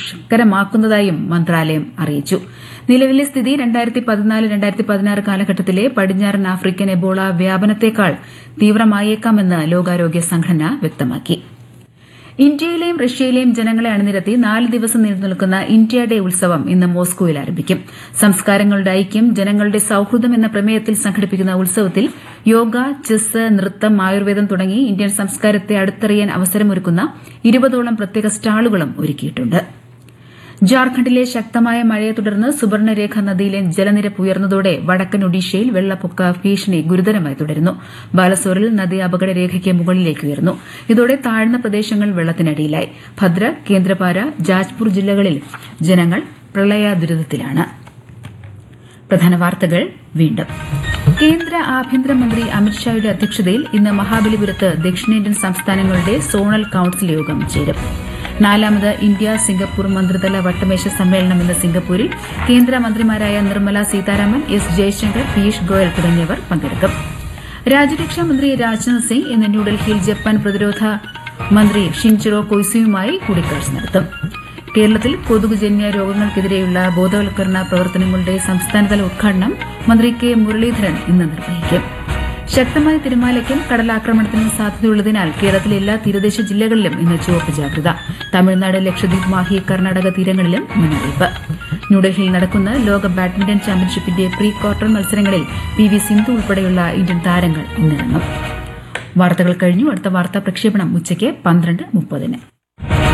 ദുഷ്കരമാക്കുന്നതായും മന്ത്രാലയം അറിയിച്ചു നിലവിലെ സ്ഥിതി രണ്ടായിരത്തി പതിനാല് രണ്ടായിരത്തി പതിനാറ് കാലഘട്ടത്തിലെ പടിഞ്ഞാറൻ ആഫ്രിക്കൻ എബോള വ്യാപനത്തേക്കാൾ തീവ്രമായേക്കാമെന്ന് ലോകാരോഗ്യ സംഘടന വ്യക്തമാക്കി ഇന്ത്യയിലെയും റഷ്യയിലെയും ജനങ്ങളെ അണിനിരത്തി നാല് ദിവസം നീണ്ടുനിൽക്കുന്ന ഇന്ത്യ ഡേ ഉത്സവം ഇന്ന് മോസ്കോയിൽ ആരംഭിക്കും സംസ്കാരങ്ങളുടെ ഐക്യം ജനങ്ങളുടെ സൌഹൃദം എന്ന പ്രമേയത്തിൽ സംഘടിപ്പിക്കുന്ന ഉത്സവത്തിൽ യോഗ ചെസ് നൃത്തം ആയുർവേദം തുടങ്ങി ഇന്ത്യൻ സംസ്കാരത്തെ അടുത്തറിയാൻ അവസരമൊരുക്കുന്ന ഇരുപതോളം പ്രത്യേക സ്റ്റാളുകളും ഒരുക്കിയിട്ടുണ്ട് ജാർഖണ്ഡിലെ ശക്തമായ മഴയെ തുടർന്ന് സുവർണരേഖ നദിയിലെ ജലനിരപ്പ് ഉയർന്നതോടെ വടക്കൻ ഒഡീഷയിൽ വെള്ളപ്പൊക്ക ഭീഷണി ഗുരുതരമായി തുടരുന്നു ബാലസോറിൽ നദി അപകടരേഖയ്ക്ക് മുകളിലേക്ക് ഉയർന്നു ഇതോടെ താഴ്ന്ന പ്രദേശങ്ങൾ വെള്ളത്തിനടിയിലായി ഭദ്ര കേന്ദ്രപാര ജാജ്പൂർ ജില്ലകളിൽ ജനങ്ങൾ പ്രളയ ദുരിതത്തിലാണ് പ്രധാന വാർത്തകൾ വീണ്ടും കേന്ദ്ര ആഭ്യന്തരമന്ത്രി അമിത്ഷായുടെ അധ്യക്ഷതയിൽ ഇന്ന് മഹാബലിപുരത്ത് ദക്ഷിണേന്ത്യൻ സംസ്ഥാനങ്ങളുടെ സോണൽ കൌൺസിൽ യോഗം ചേരും നാലാമത് ഇന്ത്യ സിംഗപ്പൂർ മന്ത്രിതല വട്ടമേശ സമ്മേളനം ഇന്ന് സിംഗപ്പൂരിൽ കേന്ദ്രമന്ത്രിമാരായ നിർമ്മല സീതാരാമൻ എസ് ജയശങ്കർ പീയൂഷ് ഗോയൽ തുടങ്ങിയവർ പങ്കെടുക്കും രാജ്യരക്ഷാ മന്ത്രി രാജ്നാഥ് സിംഗ് ഇന്ന് ന്യൂഡൽഹിയിൽ ജപ്പാൻ പ്രതിരോധ മന്ത്രി ഷിൻചിറോ കൊയ്സുയുമായി കൂടിക്കാഴ്ച നടത്തും കേരളത്തിൽ കൊതുകുജന്യ രോഗങ്ങൾക്കെതിരെയുള്ള ബോധവൽക്കരണ പ്രവർത്തനങ്ങളുടെ സംസ്ഥാനതല ഉദ്ഘാടനം മന്ത്രി കെ മുരളീധരൻ ഇന്ന് നിർവഹിക്കും ശക്തമായ തിരമാലയ്ക്കും കടലാക്രമണത്തിനും സാധ്യതയുള്ളതിനാൽ കേരളത്തിലെ എല്ലാ തീരദേശ ജില്ലകളിലും ഇന്ന് ചുവപ്പ് ജാഗ്രത തമിഴ്നാട് ലക്ഷദ്വീപ് മാഹി കർണാടക തീരങ്ങളിലും മുന്നറിയിപ്പ് ന്യൂഡൽഹിയിൽ നടക്കുന്ന ലോക ബാഡ്മിന്റൺ ചാമ്പ്യൻഷിപ്പിന്റെ പ്രീ ക്വാർട്ടർ മത്സരങ്ങളിൽ പി വി സിന്ധു ഉൾപ്പെടെയുള്ള ഇന്ത്യൻ താരങ്ങൾ ഇന്നിറങ്ങും വാർത്തകൾ കഴിഞ്ഞു അടുത്ത വാർത്താ പ്രക്ഷേപണം ഉച്ചയ്ക്ക് പന്ത്രണ്ട് മുപ്പതിന്